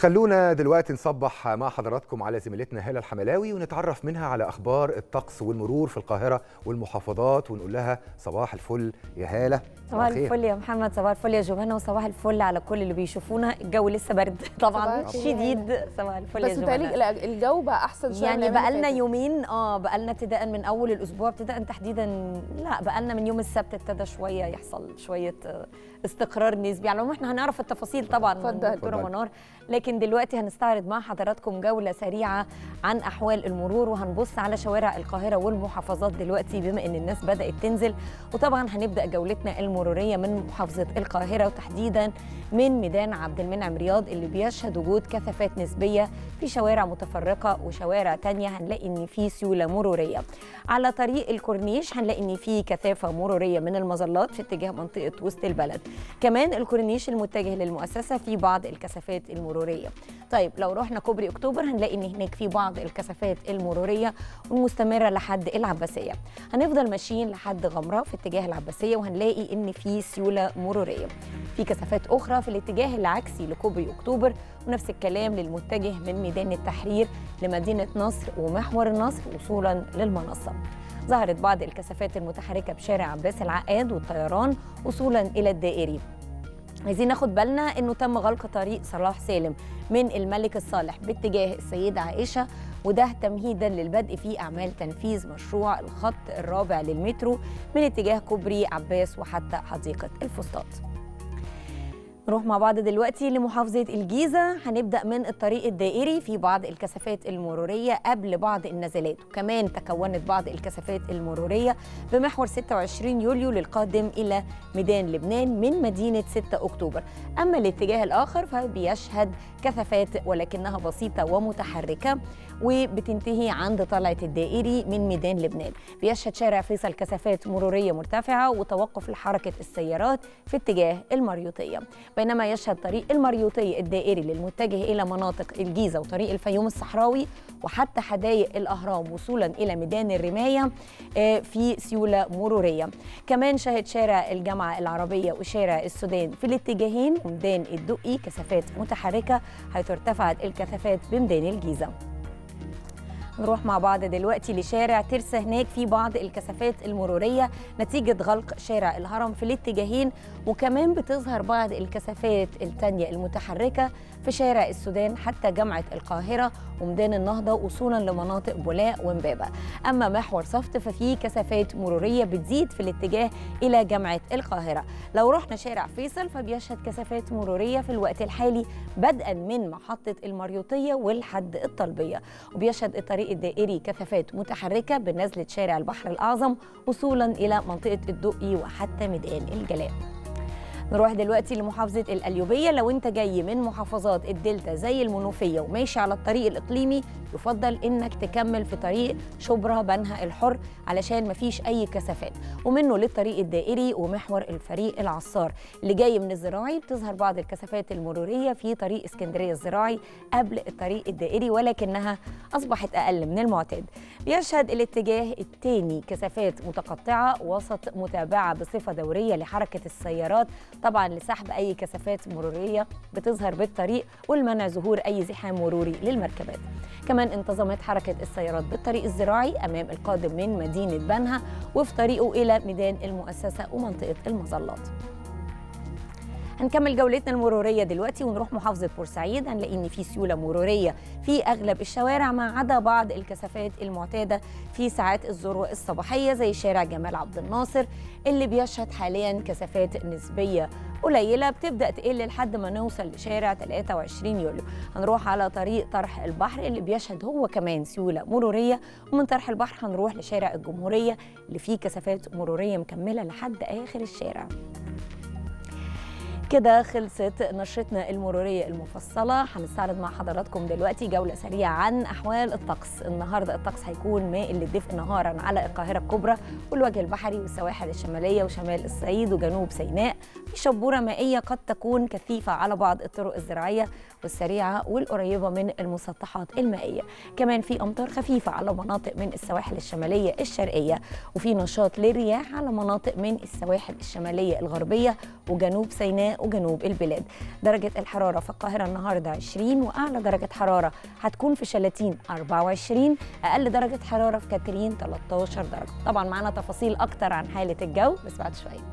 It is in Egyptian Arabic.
خلونا دلوقتي نصبح مع حضراتكم على زميلتنا هالة الحملاوي ونتعرف منها على أخبار الطقس والمرور في القاهرة والمحافظات ونقول لها صباح الفل يا هالة صباح الخير. الفل يا محمد صباح الفل يا جوفانا وصباح الفل على كل اللي بيشوفونا الجو لسه برد طبعا صباح الخير. شديد صباح الفل بس يا متهيألي جوفانا ال- الجو بقى احسن شويه من يعني الأيام بقى اللي لنا فاتت. يومين اه بقى لنا ابتداء من اول الاسبوع ابتداء تحديدا لا بقى لنا من يوم السبت ابتدى شويه يحصل شويه آه، استقرار نسبي على العموم احنا هنعرف التفاصيل طبعا من اتفضل. دكتوره اتفضل. منار لكن دلوقتي هنستعرض مع حضراتكم جوله سريعه عن احوال المرور وهنبص على شوارع القاهره والمحافظات دلوقتي بما ان الناس بدات تنزل وطبعا هنبدا جولتنا المروريه من محافظه القاهره وتحديدا من ميدان عبد المنعم رياض اللي بيشهد وجود كثافات نسبيه في شوارع متفرقه وشوارع تانية هنلاقي ان في سيوله مروريه على طريق الكورنيش هنلاقي ان في كثافه مروريه من المظلات في اتجاه منطقه وسط البلد كمان الكورنيش المتجه للمؤسسه في بعض الكثافات المروريه طيب لو رحنا كوبري اكتوبر هنلاقي ان هناك في بعض الكثافات المروريه والمستمره لحد العباسيه هنفضل ماشيين لحد غمره في اتجاه العباسيه وهنلاقي ان في سيوله مروريه في كثافات اخرى في الاتجاه العكسي لكوبري اكتوبر ونفس الكلام للمتجه من ميدان التحرير لمدينه نصر ومحور النصر وصولا للمنصه ظهرت بعض الكثافات المتحركه بشارع عباس العقاد والطيران وصولا الى الدائري عايزين ناخد بالنا انه تم غلق طريق صلاح سالم من الملك الصالح باتجاه السيده عائشه وده تمهيدا للبدء في اعمال تنفيذ مشروع الخط الرابع للمترو من اتجاه كوبري عباس وحتى حديقه الفسطاط نروح مع بعض دلوقتي لمحافظة الجيزة هنبدأ من الطريق الدائري في بعض الكثافات المرورية قبل بعض النزلات وكمان تكونت بعض الكثافات المرورية بمحور 26 يوليو للقادم إلى ميدان لبنان من مدينة 6 أكتوبر أما الاتجاه الآخر فبيشهد كثافات ولكنها بسيطة ومتحركة وبتنتهي عند طلعة الدائري من ميدان لبنان بيشهد شارع فيصل كثافات مرورية مرتفعة وتوقف لحركة السيارات في اتجاه المريوطية بينما يشهد طريق المريوطية الدائري للمتجه إلى مناطق الجيزة وطريق الفيوم الصحراوي وحتى حدائق الأهرام وصولا إلى ميدان الرماية آه، في سيولة مرورية كمان شهد شارع الجامعة العربية وشارع السودان في الاتجاهين وميدان الدقي كثافات متحركة حيث ارتفعت الكثافات بميدان الجيزة نروح مع بعض دلوقتي لشارع ترسا هناك في بعض الكثافات المرورية نتيجة غلق شارع الهرم في الاتجاهين وكمان بتظهر بعض الكثافات التانية المتحركة في شارع السودان حتى جامعة القاهرة وميدان النهضة وصولا لمناطق بولاق ومبابة أما محور صفت ففيه كثافات مرورية بتزيد في الاتجاه إلى جامعة القاهرة لو رحنا شارع فيصل فبيشهد كثافات مرورية في الوقت الحالي بدءا من محطة المريوطية والحد الطلبية وبيشهد الطريق الدائري كثافات متحركة بنزلة شارع البحر الأعظم وصولا إلى منطقة الدقي وحتى ميدان الجلاء نروح دلوقتي لمحافظة القليوبية لو انت جاي من محافظات الدلتا زي المنوفية وماشي على الطريق الإقليمي يفضل انك تكمل في طريق شبرا بنها الحر علشان مفيش أي كثافات ومنه للطريق الدائري ومحور الفريق العصار اللي جاي من الزراعي بتظهر بعض الكثافات المرورية في طريق اسكندرية الزراعي قبل الطريق الدائري ولكنها أصبحت أقل من المعتاد بيشهد الاتجاه الثاني كثافات متقطعة وسط متابعة بصفة دورية لحركة السيارات طبعا لسحب أي كثافات مرورية بتظهر بالطريق والمنع ظهور أي زحام مروري للمركبات كمان انتظمت حركة السيارات بالطريق الزراعي أمام القادم من مدينة بنها وفي طريقه إلى ميدان المؤسسة ومنطقة المظلات هنكمل جولتنا المرورية دلوقتي ونروح محافظة بورسعيد هنلاقي إن في سيولة مرورية في أغلب الشوارع ما عدا بعض الكثافات المعتادة في ساعات الذروة الصباحية زي شارع جمال عبد الناصر اللي بيشهد حاليا كثافات نسبية قليلة بتبدأ تقل لحد ما نوصل لشارع 23 يوليو هنروح على طريق طرح البحر اللي بيشهد هو كمان سيولة مرورية ومن طرح البحر هنروح لشارع الجمهورية اللي فيه كثافات مرورية مكملة لحد آخر الشارع كده خلصت نشرتنا المرورية المفصلة هنستعرض مع حضراتكم دلوقتي جولة سريعة عن أحوال الطقس النهاردة الطقس هيكون مائل للدفء نهارا على القاهرة الكبرى والوجه البحري والسواحل الشمالية وشمال الصعيد وجنوب سيناء في شبوره مائيه قد تكون كثيفه على بعض الطرق الزراعيه والسريعه والقريبه من المسطحات المائيه كمان في امطار خفيفه على مناطق من السواحل الشماليه الشرقيه وفي نشاط للرياح على مناطق من السواحل الشماليه الغربيه وجنوب سيناء وجنوب البلاد درجه الحراره في القاهره النهارده 20 واعلى درجه حراره هتكون في شلاتين 24 اقل درجه حراره في كاترين 13 درجه طبعا معانا تفاصيل اكتر عن حاله الجو بس بعد شويه